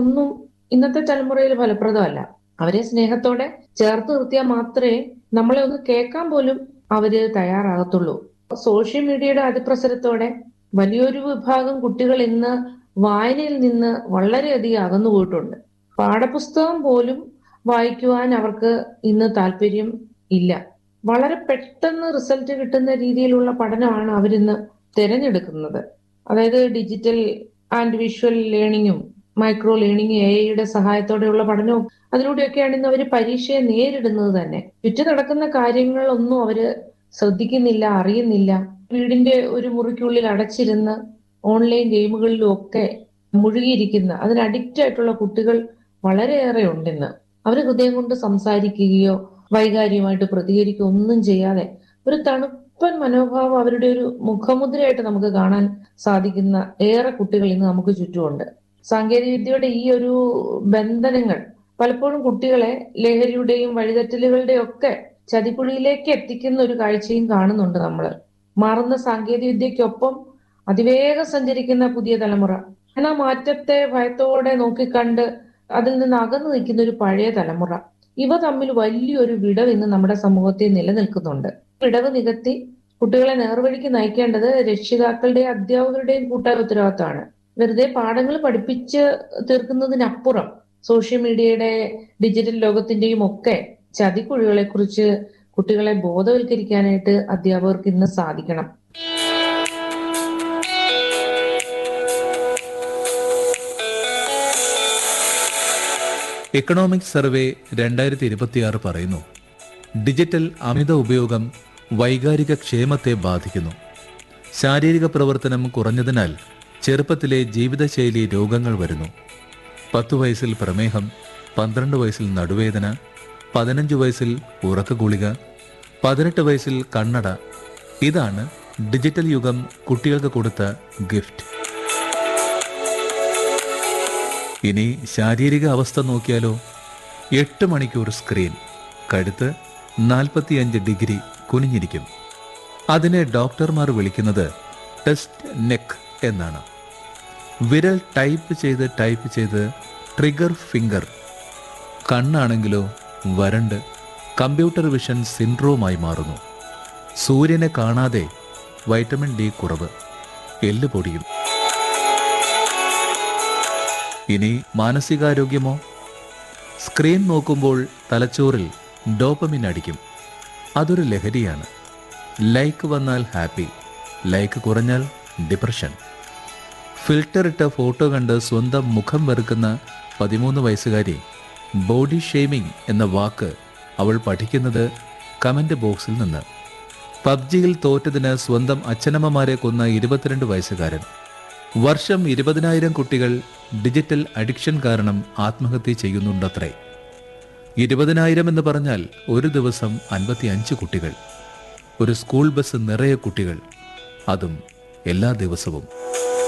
ഒന്നും ഇന്നത്തെ തലമുറയിൽ ഫലപ്രദമല്ല അവരെ സ്നേഹത്തോടെ ചേർത്ത് നിർത്തിയാൽ മാത്രമേ നമ്മളെ ഒന്ന് കേൾക്കാൻ പോലും അവര് തയ്യാറാകത്തുള്ളൂ സോഷ്യൽ മീഡിയയുടെ അതിപ്രസരത്തോടെ വലിയൊരു വിഭാഗം കുട്ടികൾ ഇന്ന് വായനയിൽ നിന്ന് വളരെയധികം അകന്നുപോയിട്ടുണ്ട് പാഠപുസ്തകം പോലും വായിക്കുവാൻ അവർക്ക് ഇന്ന് താല്പര്യം ഇല്ല വളരെ പെട്ടെന്ന് റിസൾട്ട് കിട്ടുന്ന രീതിയിലുള്ള പഠനമാണ് അവരിന്ന് തിരഞ്ഞെടുക്കുന്നത് അതായത് ഡിജിറ്റൽ ആൻഡ് വിഷ്വൽ ലേണിങ്ങും മൈക്രോ ലേണിംഗ് എ ഐയുടെ സഹായത്തോടെയുള്ള പഠനവും അതിലൂടെയൊക്കെയാണ് ഇന്ന് അവർ പരീക്ഷയെ നേരിടുന്നത് തന്നെ ചുറ്റു നടക്കുന്ന കാര്യങ്ങളൊന്നും അവര് ശ്രദ്ധിക്കുന്നില്ല അറിയുന്നില്ല വീടിന്റെ ഒരു മുറിക്കുള്ളിൽ അടച്ചിരുന്ന് ഓൺലൈൻ ഗെയിമുകളിലും ഒക്കെ മുഴുകിയിരിക്കുന്ന അതിന് അഡിക്റ്റ് ആയിട്ടുള്ള കുട്ടികൾ വളരെയേറെ ഉണ്ടെന്ന് അവർ ഹൃദയം കൊണ്ട് സംസാരിക്കുകയോ വൈകാരികമായിട്ട് പ്രതികരിക്കുകയോ ഒന്നും ചെയ്യാതെ ഒരു തണുപ്പൻ മനോഭാവം അവരുടെ ഒരു മുഖമുദ്രയായിട്ട് നമുക്ക് കാണാൻ സാധിക്കുന്ന ഏറെ കുട്ടികൾ ഇന്ന് നമുക്ക് ചുറ്റുമുണ്ട് സാങ്കേതിക വിദ്യയുടെ ഈ ഒരു ബന്ധനങ്ങൾ പലപ്പോഴും കുട്ടികളെ ലഹരിയുടെയും വഴിതെറ്റലുകളുടെയും ഒക്കെ ചതിക്കുഴിയിലേക്ക് എത്തിക്കുന്ന ഒരു കാഴ്ചയും കാണുന്നുണ്ട് നമ്മൾ മാറുന്ന സാങ്കേതിക വിദ്യക്കൊപ്പം അതിവേഗം സഞ്ചരിക്കുന്ന പുതിയ തലമുറ എന്നാൽ മാറ്റത്തെ ഭയത്തോടെ നോക്കിക്കണ്ട് അതിൽ നിന്ന് അകന്നു നിൽക്കുന്ന ഒരു പഴയ തലമുറ ഇവ തമ്മിൽ വലിയൊരു വിടവ് ഇന്ന് നമ്മുടെ സമൂഹത്തിൽ നിലനിൽക്കുന്നുണ്ട് വിടവ് നികത്തി കുട്ടികളെ നേർവഴിക്ക് നയിക്കേണ്ടത് രക്ഷിതാക്കളുടെയും അധ്യാപകരുടെയും കൂട്ടായ ഉത്തരവാദിത്തമാണ് വെറുതെ പാഠങ്ങൾ പഠിപ്പിച്ച് തീർക്കുന്നതിനപ്പുറം സോഷ്യൽ മീഡിയയുടെ ഡിജിറ്റൽ ലോകത്തിന്റെയും ഒക്കെ ചതിക്കുഴികളെ കുറിച്ച് കുട്ടികളെ ബോധവൽക്കരിക്കാനായിട്ട് അധ്യാപകർക്ക് ഇന്ന് സാധിക്കണം എക്കണോമിക് സർവേ രണ്ടായിരത്തി ഇരുപത്തിയാറ് പറയുന്നു ഡിജിറ്റൽ അമിത ഉപയോഗം വൈകാരിക ക്ഷേമത്തെ ബാധിക്കുന്നു ശാരീരിക പ്രവർത്തനം കുറഞ്ഞതിനാൽ ചെറുപ്പത്തിലെ ജീവിതശൈലി രോഗങ്ങൾ വരുന്നു പത്തു വയസ്സിൽ പ്രമേഹം പന്ത്രണ്ട് വയസ്സിൽ നടുവേദന പതിനഞ്ച് വയസ്സിൽ ഉറക്ക ഗുളിക പതിനെട്ട് വയസ്സിൽ കണ്ണട ഇതാണ് ഡിജിറ്റൽ യുഗം കുട്ടികൾക്ക് കൊടുത്ത ഗിഫ്റ്റ് ഇനി ശാരീരിക അവസ്ഥ നോക്കിയാലോ എട്ട് മണിക്കൂർ സ്ക്രീൻ കഴുത്ത് നാൽപ്പത്തിയഞ്ച് ഡിഗ്രി കുനിഞ്ഞിരിക്കും അതിനെ ഡോക്ടർമാർ വിളിക്കുന്നത് ടെസ്റ്റ് നെക്ക് എന്നാണ് വിരൽ ടൈപ്പ് ചെയ്ത് ടൈപ്പ് ചെയ്ത് ട്രിഗർ ഫിംഗർ കണ്ണാണെങ്കിലോ വരണ്ട് കമ്പ്യൂട്ടർ വിഷൻ സിൻഡ്രോമായി മാറുന്നു സൂര്യനെ കാണാതെ വൈറ്റമിൻ ഡി കുറവ് എല്ല് പൊടിയും ഇനി മാനസികാരോഗ്യമോ സ്ക്രീൻ നോക്കുമ്പോൾ തലച്ചോറിൽ ഡോപ്പമിൻ അടിക്കും അതൊരു ലഹരിയാണ് ലൈക്ക് വന്നാൽ ഹാപ്പി ലൈക്ക് കുറഞ്ഞാൽ ഡിപ്രഷൻ ഫിൽറ്റർ ഇട്ട ഫോട്ടോ കണ്ട് സ്വന്തം മുഖം വെറുക്കുന്ന പതിമൂന്ന് വയസ്സുകാരി ബോഡി ഷെയ്മിംഗ് എന്ന വാക്ക് അവൾ പഠിക്കുന്നത് കമന്റ് ബോക്സിൽ നിന്ന് പബ്ജിയിൽ തോറ്റതിന് സ്വന്തം അച്ഛനമ്മമാരെ കൊന്ന ഇരുപത്തിരണ്ട് വയസ്സുകാരൻ വർഷം ഇരുപതിനായിരം കുട്ടികൾ ഡിജിറ്റൽ അഡിക്ഷൻ കാരണം ആത്മഹത്യ ചെയ്യുന്നുണ്ടത്രേ ഇരുപതിനായിരം എന്ന് പറഞ്ഞാൽ ഒരു ദിവസം അൻപത്തി അഞ്ച് കുട്ടികൾ ഒരു സ്കൂൾ ബസ് നിറയെ കുട്ടികൾ അതും എല്ലാ ദിവസവും